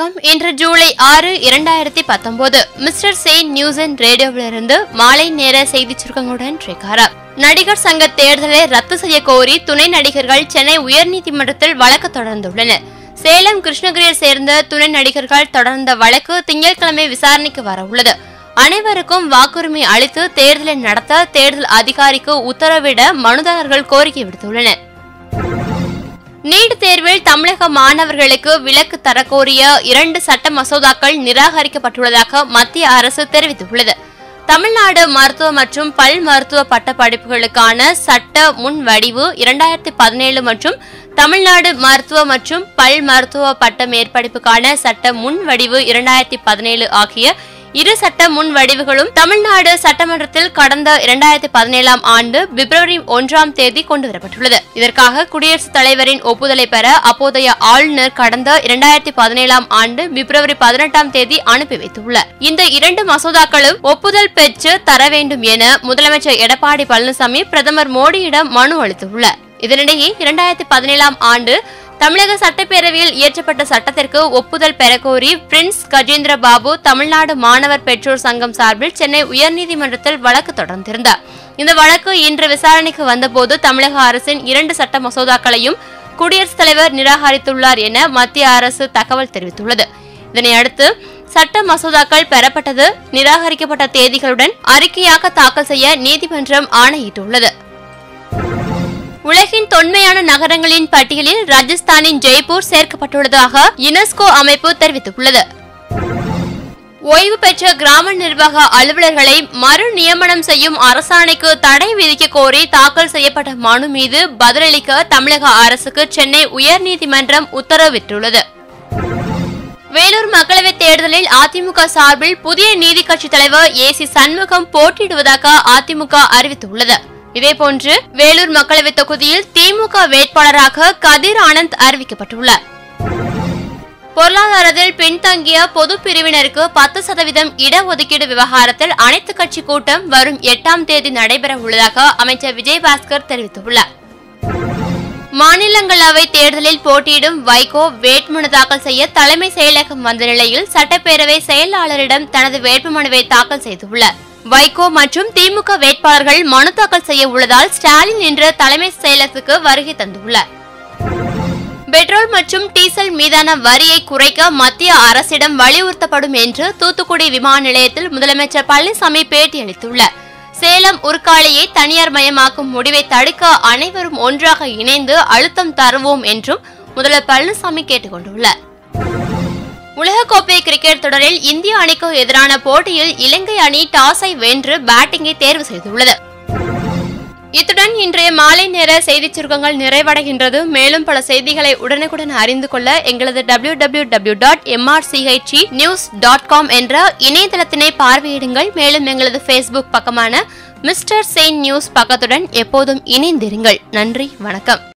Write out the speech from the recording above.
வணக்கம் இன்று ஜூலை ஆறு இரண்டாயிரத்தி பத்தொன்பது மிஸ்டர் செயின் நியூஸ் அண்ட் ரேடியோவிலிருந்து மாலை நேர செய்தி சுருக்கங்களுடன் ஸ்ரீகாரா நடிகர் சங்க தேர்தலை ரத்து செய்ய கோரி துணை நடிகர்கள் சென்னை உயர்நீதிமன்றத்தில் வழக்கு தொடர்ந்துள்ளனர் சேலம் கிருஷ்ணகிரியை சேர்ந்த துணை நடிகர்கள் தொடர்ந்த வழக்கு திங்கட்கிழமை விசாரணைக்கு வர உள்ளது அனைவருக்கும் வாக்குரிமை அளித்து தேர்தலை நடத்த தேர்தல் அதிகாரிக்கு உத்தரவிட மனுதாரர்கள் கோரிக்கை விடுத்துள்ளனர் நீட் தேர்வில் தமிழக மாணவர்களுக்கு விலக்கு தரக்கோரிய இரண்டு சட்ட மசோதாக்கள் நிராகரிக்கப்பட்டுள்ளதாக மத்திய அரசு தெரிவித்துள்ளது தமிழ்நாடு மருத்துவ மற்றும் பல் மருத்துவ பட்ட படிப்புகளுக்கான சட்ட முன்வடிவு இரண்டாயிரத்தி பதினேழு மற்றும் தமிழ்நாடு மருத்துவ மற்றும் பல் மருத்துவ பட்ட மேற்படிப்புக்கான சட்ட முன்வடிவு இரண்டாயிரத்தி பதினேழு ஆகிய இரு சட்ட முன்வடிவுகளும் தமிழ்நாடு சட்டமன்றத்தில் கடந்த இரண்டாயிரத்தி பதினேழாம் ஆண்டு பிப்ரவரி ஒன்றாம் தேதி கொண்டுவரப்பட்டுள்ளது இதற்காக குடியரசுத் தலைவரின் ஒப்புதலை பெற அப்போதைய ஆளுநர் கடந்த இரண்டாயிரத்தி பதினேழாம் ஆண்டு பிப்ரவரி பதினெட்டாம் தேதி அனுப்பி வைத்துள்ளார் இந்த இரண்டு மசோதாக்களும் ஒப்புதல் பெற்று தர வேண்டும் என முதலமைச்சர் எடப்பாடி பழனிசாமி பிரதமர் மோடியிடம் மனு அளித்துள்ளார் இதனிடையே இரண்டாயிரத்தி பதினேழாம் ஆண்டு தமிழக சட்டப்பேரவையில் இயற்றப்பட்ட சட்டத்திற்கு ஒப்புதல் பெறக்கோரி பிரின்ஸ் கஜேந்திர பாபு தமிழ்நாடு மாணவர் பெற்றோர் சங்கம் சார்பில் சென்னை உயர்நீதிமன்றத்தில் வழக்கு தொடர்ந்திருந்தார் இந்த வழக்கு இன்று விசாரணைக்கு வந்தபோது தமிழக அரசின் இரண்டு சட்ட மசோதாக்களையும் குடியரசுத் தலைவர் நிராகரித்துள்ளார் என மத்திய அரசு தகவல் தெரிவித்துள்ளது இதனையடுத்து சட்ட மசோதாக்கள் பெறப்பட்டது நிராகரிக்கப்பட்ட தேதிகளுடன் அறிக்கையாக தாக்கல் செய்ய நீதிமன்றம் ஆணையிட்டுள்ளது உலகின் தொன்மையான நகரங்களின் பட்டியலில் ராஜஸ்தானின் ஜெய்ப்பூர் சேர்க்கப்பட்டுள்ளதாக யுனெஸ்கோ அமைப்பு தெரிவித்துள்ளது ஓய்வு பெற்ற கிராம நிர்வாக அலுவலர்களை மறு நியமனம் செய்யும் அரசாணைக்கு தடை விதிக்க கோரி தாக்கல் செய்யப்பட்ட மனு மீது பதிலளிக்க தமிழக அரசுக்கு சென்னை உயர்நீதிமன்றம் உத்தரவிட்டுள்ளது வேலூர் மக்களவைத் தேர்தலில் அதிமுக சார்பில் புதிய நீதி கட்சித் தலைவர் ஏ சி சண்முகம் போட்டியிடுவதாக அதிமுக அறிவித்துள்ளது இதேபோன்று வேலூர் மக்களவைத் தொகுதியில் திமுக வேட்பாளராக கதிர் ஆனந்த் அறிவிக்கப்பட்டுள்ளார் பொருளாதாரத்தில் பின்தங்கிய பொது பிரிவினருக்கு பத்து சதவீதம் இடஒதுக்கீடு விவகாரத்தில் அனைத்து கட்சி கூட்டம் வரும் எட்டாம் தேதி நடைபெற உள்ளதாக அமைச்சர் விஜயபாஸ்கர் தெரிவித்துள்ளார் மாநிலங்களவை தேர்தலில் போட்டியிடும் வைகோ வேட்புமனு தாக்கல் செய்ய தலைமை செயலகம் வந்த நிலையில் சட்டப்பேரவை செயலாளரிடம் தனது வேட்புமனுவை தாக்கல் செய்துள்ளார் வைகோ மற்றும் திமுக வேட்பாளர்கள் மனு தாக்கல் செய்ய உள்ளதால் ஸ்டாலின் இன்று தலைமை செயலகத்துக்கு வருகை தந்துள்ளார் பெட்ரோல் மற்றும் டீசல் மீதான வரியை குறைக்க மத்திய அரசிடம் வலியுறுத்தப்படும் என்று தூத்துக்குடி விமான நிலையத்தில் முதலமைச்சர் பழனிசாமி பேட்டியளித்துள்ளார் சேலம் உருக்காலையை தனியார் மயமாக்கும் முடிவை தடுக்க அனைவரும் ஒன்றாக இணைந்து அழுத்தம் தருவோம் என்றும் முதல்வர் பழனிசாமி கேட்டுக் கொண்டுள்ளார் உலகக்கோப்பை கிரிக்கெட் தொடரில் இந்திய அணிக்கு எதிரான போட்டியில் இலங்கை அணி டாஸை வென்று பேட்டிங்கை தேர்வு செய்துள்ளது இத்துடன் இன்றைய மாலை நேர செய்திச் சுருக்கங்கள் நிறைவடைகின்றது மேலும் பல செய்திகளை உடனுக்குடன் அறிந்து கொள்ள எங்களது டபிள்யூ டபிள்யூ டபிள்யூ டாட் எம்ஆர்சிஹெச்இ நியூஸ் டாட் காம் என்ற இணையதளத்தினை பார்வையிடுங்கள் மேலும் எங்களது ஃபேஸ்புக் பக்கமான மிஸ்டர் செயின் நியூஸ் பக்கத்துடன் எப்போதும் இணைந்திருங்கள் நன்றி வணக்கம்